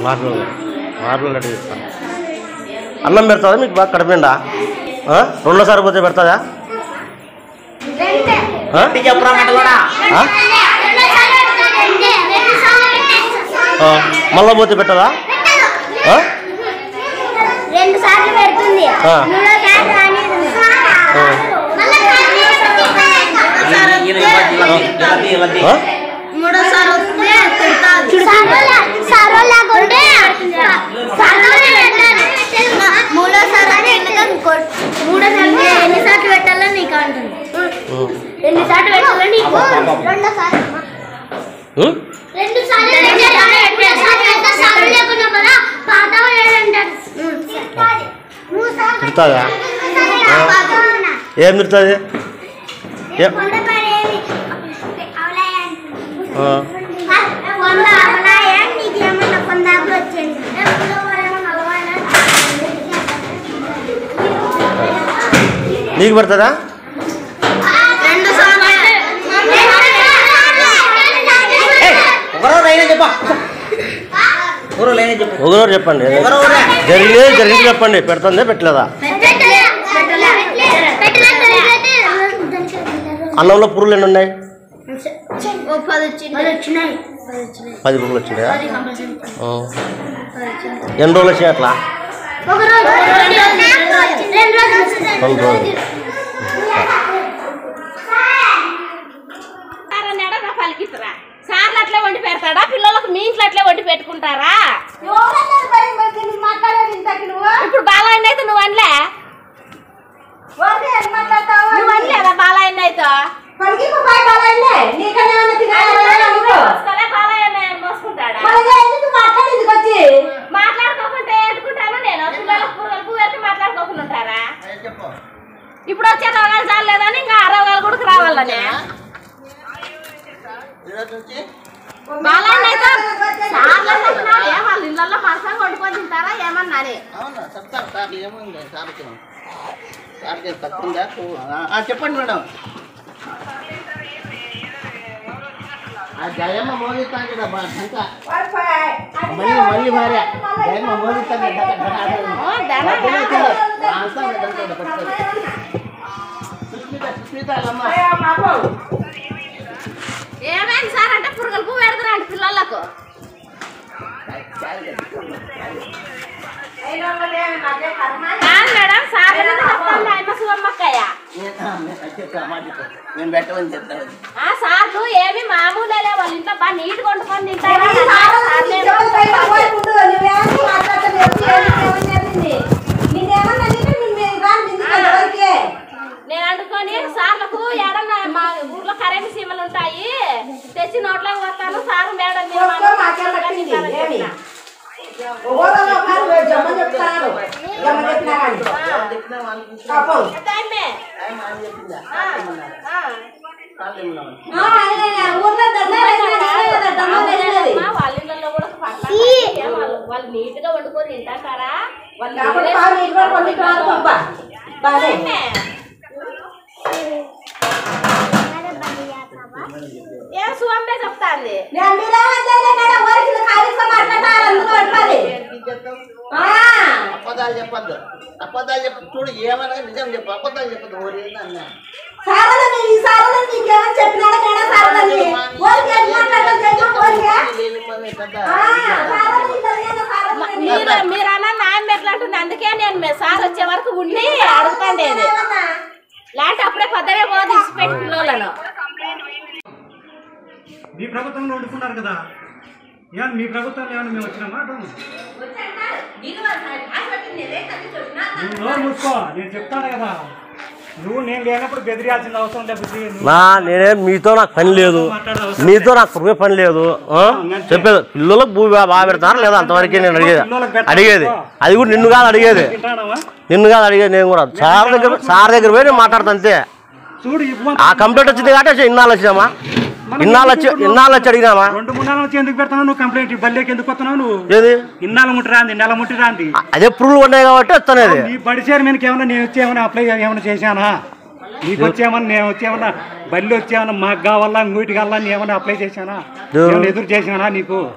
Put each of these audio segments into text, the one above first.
మార్పులు మార్పులు రెడీ చేస్తాను అన్నం పెడతాదా మీకు బాగా కడపండా రెండోసారి పోతే పెడతాదా ఆ? చెప్పరా మాట కూడా ఆ? ఆ, మళ్ళా పోతే పెట్టదా ఆ? రెండు సార్లు పెడుతుంది ఆ. మూడో సార్లు రానిది. ఆ. మళ్ళా సార్లు ఇవన్నీ ఇవన్నీ ఆ? మూడోసారి వస్తే సరోలా ఉంటే సరోలా పెట్టాలి మూడోసారి అని ఎందుకని కొట్- మూడోసారి ఎన్నిసార్లు పెట్టాలో నీకు అంటుంది ఉం. ఎన్నిసార్లు పెట్టాలో నీకు రెండోసారి ఉం? రెండు సార్లు సార్లు లేకుండా కదా పాత అంటారు తిడతాదా ఏం తిడుతుంది ఏం ఆ. వంద అవలాయ నీకేమన్నా కొందాకు వచ్చింది నీకు పెడతాదా రెండు సార్లు ఒకరో లైనా చెప్పా ఒకరో లైనా చెప్పు ఒకరోజు చెప్పండి ఒకరో ఊరే. జరిగినది జరిగింది చెప్పండి పెడుతుందే పెట్టలేదా అన్నంలో పురుగులు ఎన్ని ఉన్నాయి పది పురుగులు వచ్చినాయా ఆ. ఎన్ని రోజులు వచ్చాయి అట్లా రెండు రోజులు నెడగా పలికితురా సార్లు అట్లే వండి పెడతాడా పిల్లలకు మీ ఇంట్లో అట్లే వండి పెట్టుకుంటారా ఇప్పుడు బాలాయన అయితే నువ్వు అనలే నువ్వు అనలేదా బాలాయన అయితే మోసుకోలే బాలాయన మోసుకుంటాడా మాట్లాడుకోకుంటే ఎట్టుకుంటాను నేను పిల్లలకు పురుగులు పువ్వు అయితే మాట్లాడుకోకుండా ఉంటారా ఇప్పుడు వచ్చే రోగాలు చాలేదని ఇంకా ఆ రోగాలు కూడా రావాలని ఈరోజు నుంచి బాలాయన అయితే సార్లు చెప్పినా ఏ వాళ్ళ ఇళ్ళల్లో మనసాగా వండుకొని తింటారా ఏమన్నా అని అవునా చెప్తాను సార్ ఏముంది సార్కి సార్కి తక్కువ చెప్పండి మేడం ఆ జయమ్మ మోగిస్తాను కదా బా ఇంకా మళ్ళీ మళ్ళీ భార్య జయమ్మ మోగిస్తాను ఓ, ధన కాదు. సుస్మిత సుస్మిత అమ్మ ఏమైంది సార్ అంటే పురుగులు పువ్వు పెడతారా అంటే పిల్లలకు కాదు మేడం సార్ చెప్తాను ఆయన శివమ్మక్కయ్య నేను పెట్టమని చెప్తాను ఆ సార్లు ఏమి మామూలేలే వాళ్ళ ఇంట్లో బాగా నీట్గా వండుకొని తింటారా సార్లు నేను అనుకొని సార్లకు ఏడన్నా మా ఊర్లో కరెంట్ సీమలు ఉంటాయి తెచ్చి నోట్లోకి వస్తాను సారు మేడం మీరు మా ఇంట్లో తింటారని చెప్పిన. ఎత్తాయమ్మే. ఆ, ఆ. అమ్మా, వాళ్ళ ఇళ్ళల్లో కూడా పట్ల ఏం వాళ్ళు వాళ్ళు నీట్ గా వండుకొని తింటారా వాళ్ళు ఎత్తాయమ్మే. ఏం సువమ్మే చెప్తాంది అబద్ధాలు చెప్పద్దు అబద్ధాలు చెప్ప చూడు ఏమన్నా నిజం చెప్పు అబద్ధాలు చెప్పద్దు ఓరి అన్నా లేని పని పెద్ద మ- మీరు మీరు అన్న న్యాయం ఎట్లాంటుంది అందుకే నేను మీ సార్ వచ్చే వరకు ఉండి అడుగుతాండేది లేకపోతే అప్పుడే పొద్దునే పోదు ఇచ్చిపెట్టి పిల్లలను మీ ప్రభుత్వంలో వండుకున్నారు కదా ఏమన్నా మీ ప్రభుత్వంలో ఏమన్నా మేము వచ్చినామా అటు? నువ్వు నోరు మూసుకో నేను చెప్తాను కదా నువ్వు నేను లేనప్పుడు బెదిరియాల్సిన అవసరం లేకపోతే నువ్వు నా నేనేం మీతో నాకు పని లేదు మీతో నాకు పురుగే పని లేదు ఆ? చెప్పేది పిల్లలకు భూ బాగా పెడతారా లేదా అంతవరకే నేను అడిగేది అడిగేది అది కూడా నిన్ను కాదు అడిగేది తింటానవా నిన్ను కాదు అడిగేది నేను కూడా సార్ దగ్గర సార్ దగ్గర పోయి నేను మాట్లాడతా అంతే చూడు ఇవ్వ ఆ కంప్లైంట్ వచ్చింది కాబట్టి ఇన్నాళ్ళు వచ్చినామా ఇన్నాళ్ళు వచ్చి ఇన్నాళ్ళు వచ్చి అడిగినామా రెండు మూడు నెలల నుంచి ఎందుకు పెడుతున్నావు నువ్వు కంప్లైంట్ బల్లేకి ఎందుకు వస్తున్నావు నువ్వు ఏది ఇన్నాళ్ళ ముట్టి రాంది నెల ముట్టి రాంది అదే పురుగులు ఉన్నాయి కాబట్టి వస్తానేది నీ బడి చైర్మన్కి ఏమన్నా నేను వచ్చి ఏమైనా అప్లై ఏమైనా చేశానా నీకు వచ్చేమన్నా నేను వచ్చేమన్నా బల్లి వచ్చేమన్నా మాకు కావాలా ఇంకోటి కావాలా నేను ఏమైనా అప్లై చేశానా ఎవరు? ఏమైనా ఎదురు చేశానా నీకు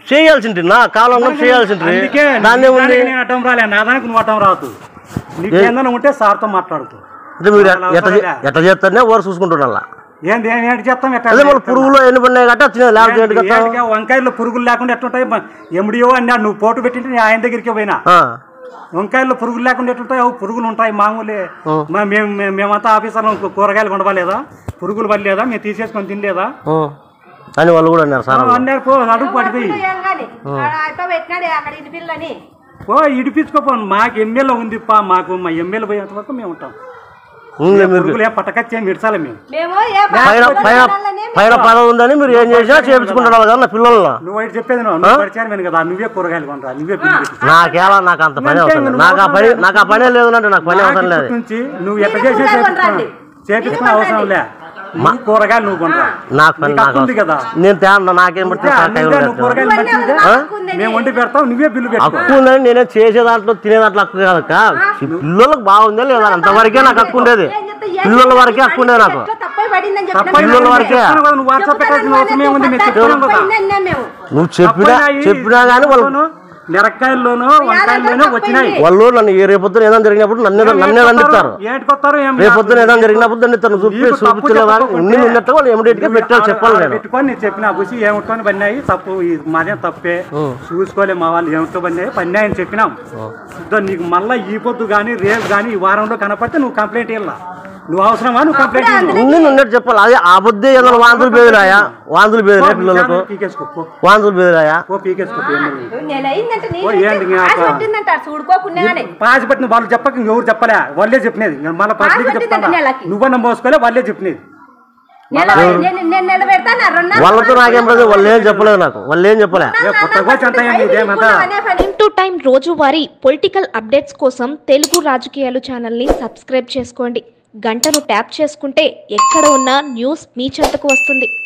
చేయాల్సింటి నా కాలంలో చేయాల్సింటి అందుకే దాన్ని నీ ఉంది దానికి నేను అడ్డం రాలే నా దానికి నువ్వు అడ్డం రాదు నీకు ఏదైనా ఉంటే సార్తో మాట్లాడుతూ అంటే మీరు అలా ఎట్ట అవసరం లే. ఎట్ట చేస్తానే ఓరు చూసుకుంటున్నా ఏంది ఏం- ఏంటి చేస్తాం ఎట్లా అదే మన పురుగులు ఎన్ని పడినాయి కట్ట వచ్చినాయి లేకపోతే ఏంటి ఏంటి- కట్ట ఏంటిగా వంకాయల్లో పురుగులు లేకుండా ఎట్లుంటాయి ఎముడియో అన్నాడు నువ్వు పోటు పెట్టింటే నేను ఆయన దగ్గరికి పోయినా ఆ, వంకాయల్లో పురుగులు లేకుండా ఎట్లుంటాయి అవి పురుగులు ఉంటాయి మామూలే ఆ. మా- మేము మేము- మేమంతా ఆఫీసర్లు కూరగాయలు కొనవలేదా పురుగులు పడలేదా మేము తీసేసుకొని తినలేదా ఆ. అని వాళ్ళు కూడా అన్నారు సార్ అన్నారు పో అడుగు పడిపోయి ఏం గాని ఆడ అయిపో పెట్టినాడే అక్కడ ఇంటి పిల్లని ఓ ఇడిపించుకోపో మాకు ఎమ్మెల్యే ఉంది పా మాకు మా ఎమ్మెల్యే పోయేంత వరకు మేము ఉంటాం ఉంది మీరు పురుగులు ఏం పట్టకచ్చి ఏం ఇడ్చాలి మేము మేము ఏ పైన పైన పైన పదవి ఉందని మీరు ఏం చేసినా చేపించుకుంటున్నారు కదా నా పిల్లల్ని నువ్వు అయితే చెప్పేది నువ్వు నువ్వు పరిచయం నేను కదా నువ్వే కూరగాయలు కొనరా నువ్వే బిల్లు పెట్టు. నాకేలా నాకు అంత పని అవసరం లేదు నాకు ఆ పని నాకు ఆ పనే లేదు అంటే నాకు పని నాకు అవసరం లేదు ఇప్పటి నుంచి నువ్వు ఎట్ట చేసే చేపించుకున్నావు చేపించుకున్న అవసరం లే నువ్వు కూరగాయలు నువ్వు కొనరా నాకు పని నీకు నాకు హక్కు ఉంది అవసరం. కదా నేను తేను నాకేం పడితే అందుకే కాకాయ అందుకే నువ్వు ఉండదు. కూరగాయలు మంచిది మేము వండి పెడతాం నువ్వే బిల్లు పెట్టుకో హక్కు ఉందని నేనే చేసే దాంట్లో తినే దాంట్లో హక్కు కాదక్క పిల్లలకు బాగుందా లేదా అంతవరకే నాకు హక్కు ఉండేది పిల్లల వరకే హక్కు ఉండేది నాకు తప్పై పడిందని తప్ప చెప్పిన పిల్లల వరకే. చెప్తాను కదా, నువ్వు వాట్సాప్ పెట్టాల్సిన అవసరం ఏముంది మేము చెప్తున్నాం కదా మేము నువ్వు చెప్పినా తప్పైనాయి. చెప్పినా కానీ వాళ్ళు లోను, మిరక్కాయల్లోనూ వంకాయల్లోనూ వచ్చినాయి వాళ్ళు నన్ను ఏ రేపొద్దున ఏదైనా జరిగినప్పుడు నన్ను నన్నే దండిస్తారు ఏంటికొస్తారు ఏం రేపొద్దున ఏదైనా జరిగినప్పుడు దండిస్తారు నువ్వు చూపి నీకు తప్పు చూపించలేదా చెప్పకుండా ఉండి ఉన్నట్టు వాళ్ళు ఇమీడియట్ గా పెట్టాలి చెప్పాలి నేను పెట్టుకొని నేను చెప్పిన బుసి ఏమిటో పడినాయి తప్పు ఇది మాదేం తప్పే ఉం. చూసుకోలే మా వాళ్ళు ఏమిటో పడినాయి పడినాయి అని చెప్పినాం ఇదో నీకు మళ్ళీ ఈ పొద్దు కానీ రేపు కానీ ఈ వారంలో కనపడితే నువ్వు కంప్లైంట్ ఇవ్వాల నువ్వు అవసరమా నువ్వు కంప్లైంట్ ఇవ్వు. ఉండి ఉన్నట్టు చెప్పాలి అదే ఆ బుద్ధి ఏదైనా వాంతులు బేదిరాయా వాంతులు బేదిరా పిల్లలకు పీకేసుకో పో. వాంతులు బేదిరాయా పో పీకేసుకో పో, ఏం లేదు. నెల అయిందంటే ఓ, ఏంటి ఇంకా అట్లా? పట్టిందంట చూడుకోకుండా పాసి పట్టిన వాళ్ళు చెప్పక ఇంకెవరు చెప్పలే వాళ్ళే చెప్పినది మళ్ళీ పబ్లిక్ పట్టిందంట చెప్తాను నెలకి. నువ్వన్న మోసుకోలే వాళ్ళే చెప్పినది నెల నేను నేను నెల పెడతాను రెండు వాళ్ళతో నాకేం పడదు వాళ్ళు ఏం చెప్పలేదు నాకు వాళ్ళు ఏం చెప్పలే ఏ కొత్తగా వచ్చి అంతా ఏం ఇదేమంతా టైం టు టైం రోజువారీ పొలిటికల్ అప్డేట్స్ కోసం తెలుగు రాజకీయాలు ఛానల్ని సబ్స్క్రైబ్ చేసుకోండి గంటను ట్యాప్ చేసుకుంటే ఎక్కడ ఉన్నా న్యూస్ మీ చెంతకు వస్తుంది